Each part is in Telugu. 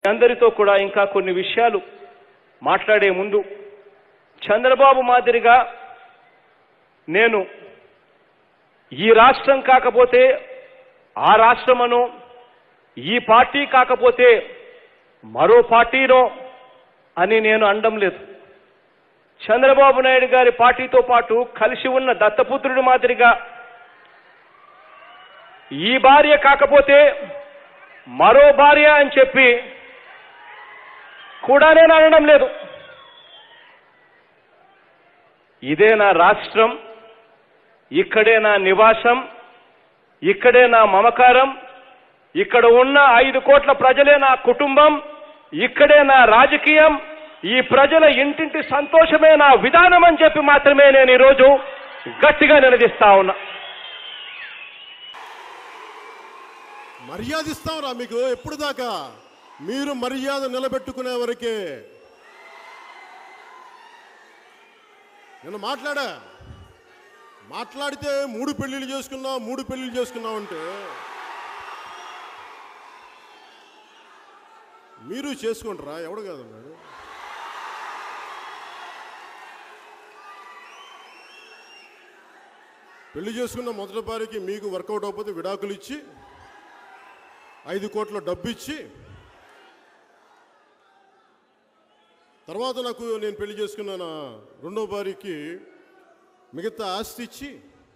అందరితో కూడా ఇంకా కొన్ని విషయాలు మాట్లాడే ముందు చంద్రబాబు మాదిరిగా నేను ఈ రాష్ట్రం కాకపోతే ఆ రాష్ట్రమనో ఈ పార్టీ కాకపోతే మరో పార్టీనో అని నేను అనడం లేదు చంద్రబాబు నాయుడు గారి పార్టీతో పాటు కలిసి ఉన్న దత్తపుత్రుడి మాదిరిగా ఈ భార్య కాకపోతే మరో భార్య అని చెప్పి కూడా నేను అనడం లేదు ఇదే నా రాష్ట్రం ఇక్కడే నా నివాసం ఇక్కడే నా మమకారం ఇక్కడ ఉన్న ఐదు కోట్ల ప్రజలే నా కుటుంబం ఇక్కడే నా రాజకీయం ఈ ప్రజల ఇంటింటి సంతోషమే నా విధానం అని చెప్పి మాత్రమే నేను ఈరోజు గట్టిగా నిలదీస్తా ఉన్నా మర్యాద ఇస్తాంరా మీకు ఎప్పుడు దాకా మీరు మర్యాద నిలబెట్టుకునే వరకే నేను మాట్లాడా మాట్లాడితే మూడు పెళ్లిళ్ళు చేసుకున్నావు మూడు పెళ్లిళ్ళు చేసుకున్నావు అంటే మీరు చేసుకుంటారా ఎవడు కాదన్నాడు పెళ్లి చేసుకున్న మొదటి భార్యకి మీకు వర్కౌట్ అవ్వకపోతే విడాకులు ఇచ్చి ఐదు కోట్ల డబ్బు ఇచ్చి తర్వాత నాకు నేను పెళ్లి చేసుకున్న నా రెండో భార్యకి మిగతా ఆస్తి ఇచ్చి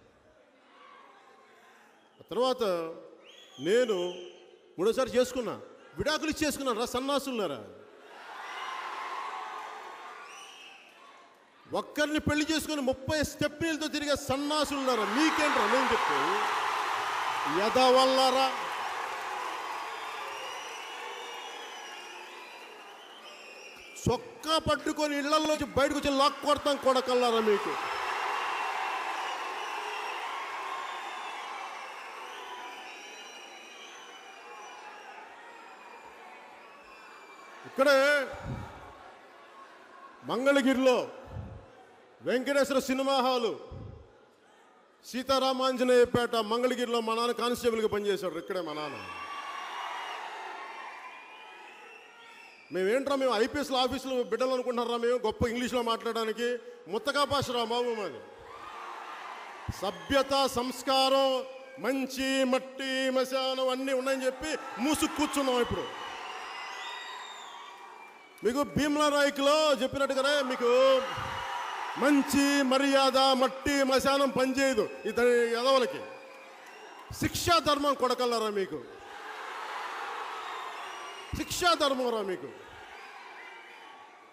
ఆ తర్వాత నేను మూడోసారి చేసుకున్నా విడాకులు ఇచ్చి చేసుకున్నాను రా సన్నాసులారా ఒక్కరిని పెళ్లి చేసుకుని ముప్పై స్టెప్నీలతో తిరిగే సన్నాసులున్నారా మీకేంట్రా నేను చెప్పు యదవల్లారా చొక్కా పట్టుకొని ఇళ్లలోంచి బయటకు వచ్చి లాక్ కొడతాం కొడకల్లారా మీకు ఇక్కడే మంగళగిరిలో వెంకటేశ్వర సినిమా హాలు సీతారామాంజనేయపేట మంగళగిరిలో మా నాన్న కానిస్టేబుల్గా పనిచేశాడు ఇక్కడే మా నాన్న మేమేంట్రా మేము ఐపీఎస్ల ఆఫీసులో బిడ్డలు అనుకుంటున్నారా మేము గొప్ప ఇంగ్లీష్లో మాట్లాడడానికి ముత్తకా భాష రా బాబు మాది సభ్యత సంస్కారం మంచి మట్టి మశానం అన్నీ ఉన్నాయని చెప్పి మూసుకు కూర్చున్నాం ఇప్పుడు మీకు భీమ్లా నాయకులో చెప్పినట్టుగానే మీకు మంచి మర్యాద మట్టి మశానం పనిచేయదు ఇతని ఎదవలకి శిక్షా ధర్మం కొడకల్లరా మీకు శిక్షా ధర్మం రా మీకు